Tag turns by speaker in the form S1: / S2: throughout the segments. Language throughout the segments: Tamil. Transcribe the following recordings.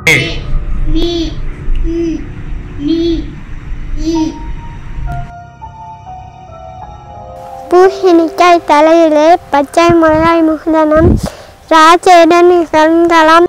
S1: நீ ம், நீ ஈ பூசணிக்காய் தலையிலே பச்சை மிளகாய் முகதனம் ராஜேடன் கண்களாம்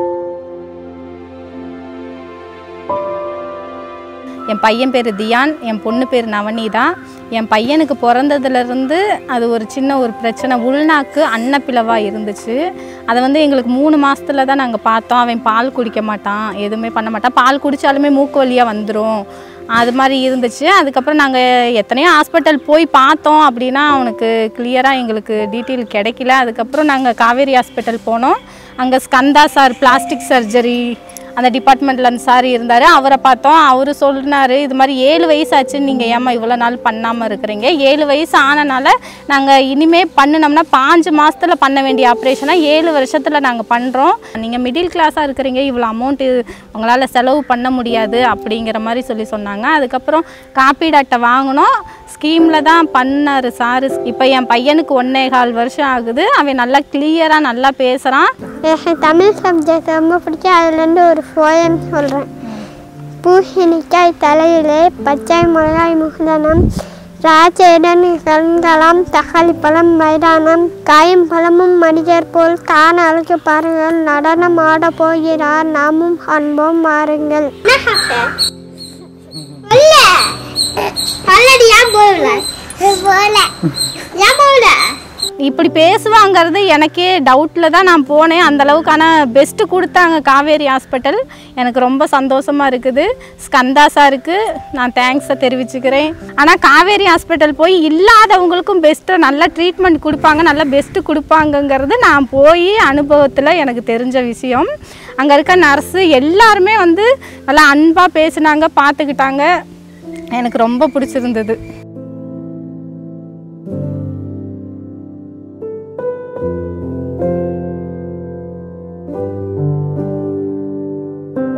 S2: என் பையன் பேர் தியான் என் பொண்ணு பேர் நவநீதா என் பையனுக்கு பிறந்ததுலேருந்து அது ஒரு சின்ன ஒரு பிரச்சனை உள்நாக்கு அன்னப்பிளவாக இருந்துச்சு அதை வந்து எங்களுக்கு மூணு மாசத்துல தான் நாங்கள் பார்த்தோம் அவன் பால் குடிக்க மாட்டான் எதுவுமே பண்ண மாட்டான் பால் குடித்தாலுமே மூக்கு வழியாக வந்துடும் அது மாதிரி இருந்துச்சு அதுக்கப்புறம் நாங்கள் எத்தனையோ ஹாஸ்பிட்டல் போய் பார்த்தோம் அப்படின்னா அவனுக்கு கிளியராக எங்களுக்கு டீட்டெயில் கிடைக்கல அதுக்கப்புறம் நாங்கள் காவேரி ஹாஸ்பிட்டல் போனோம் அங்கே ஸ்கந்தா சார் பிளாஸ்டிக் சர்ஜரி அந்த டிபார்ட்மெண்ட்டில் அந்த சார் இருந்தார் அவரை பார்த்தோம் அவர் சொன்னார் இது மாதிரி ஏழு வயசு ஆச்சு நீங்கள் ஏம்மா இவ்வளோ நாள் பண்ணாமல் இருக்கிறீங்க ஏழு வயசு ஆனனால நாங்கள் இனிமேல் பண்ணினோம்னா பாஞ்சு மாதத்தில் பண்ண வேண்டிய ஆப்ரேஷனை ஏழு வருஷத்தில் நாங்கள் பண்ணுறோம் நீங்கள் மிடில் கிளாஸாக இருக்கிறீங்க இவ்வளோ அமௌண்ட்டு உங்களால் செலவு பண்ண முடியாது அப்படிங்கிற மாதிரி சொல்லி சொன்னாங்க அதுக்கப்புறம் காப்பீடு அட்டை வாங்கினோம் ஸ்கீமில் தான் பண்ணார் சார் இப்போ என் பையனுக்கு ஒன்னே கால் வருஷம் ஆகுது அவன் நல்லா கிளியராக நல்லா பேசுகிறான்
S1: எனக்கு தமிழ் சப்ஜெக்ட் ரொம்ப பிடிக்கும் அதுலேருந்து ஒரு போயம் சொல்கிறேன் பூசணிக்காய் தலையிலே பச்சை மிளகாய் முகதனம் ராஜேடன் கண்களாம் தக்காளி பழம் மைதானம் காயும் பழமும் மனிதர் போல் தான் அழகு பாருங்கள் நடனம் ஆட போகிறார் நாமும் அன்போம் மாறுங்கள்
S2: இப்படி பேசுவாங்கிறது எனக்கே டவுட்டில் தான் நான் போனேன் அந்த அளவுக்கு ஆனால் பெஸ்ட்டு கொடுத்தாங்க காவேரி ஹாஸ்பிட்டல் எனக்கு ரொம்ப சந்தோஷமாக இருக்குது ஸ்கந்தா சாருக்கு நான் தேங்க்ஸை தெரிவிச்சுக்கிறேன் ஆனால் காவேரி ஹாஸ்பிட்டல் போய் இல்லாதவங்களுக்கும் பெஸ்ட்டு நல்ல ட்ரீட்மெண்ட் கொடுப்பாங்க நல்ல பெஸ்ட்டு கொடுப்பாங்கங்கிறது நான் போய் அனுபவத்தில் எனக்கு தெரிஞ்ச விஷயம் அங்கே இருக்க நர்ஸு எல்லாருமே வந்து நல்லா அன்பாக பேசுனாங்க பார்த்துக்கிட்டாங்க எனக்கு ரொம்ப பிடிச்சிருந்தது